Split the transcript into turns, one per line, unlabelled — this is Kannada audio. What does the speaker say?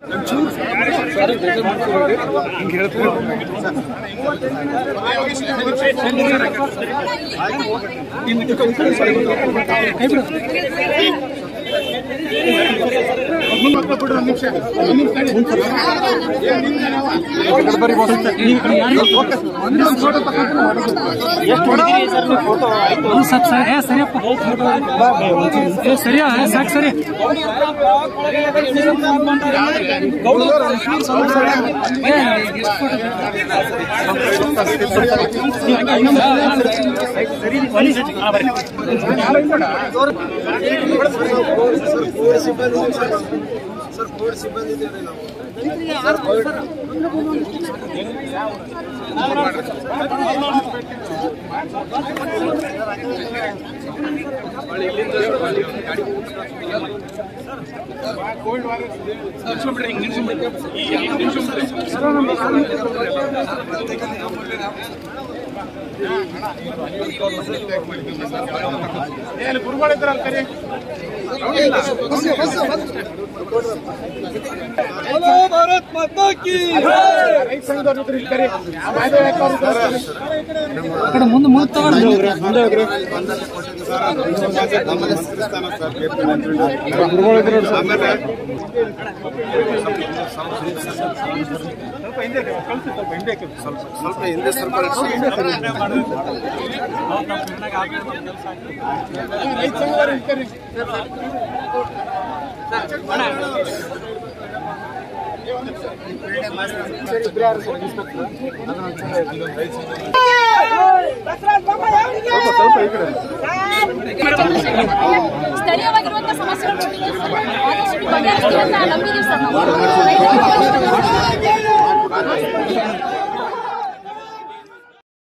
ಸ್ವಲ್ಪ ಸರಿ ಏ ಸರಿಯಪ್ಪ ಏ ಸರಿಯಾ ಏ ಸಾಕು ಸರಿ ಆ ಕಡೆ ಮುಂದೆ ಮುಂದೆ ತಗೊಂಡು
ಸ್ವಲ್ಪ ಹಿಂದೆ ಸ್ವಲ್ಪ
ಸ್ಥಳೀಯವಾಗಿರುವಂತಹ ಸಮಸ್ಯೆಗಳು ಆದಷ್ಟು ಬಗೆಹರಿಸ್ತೀವಿ ಅಂತ ನಂಬಿದೀವಿ ಸರ್ ನಾವು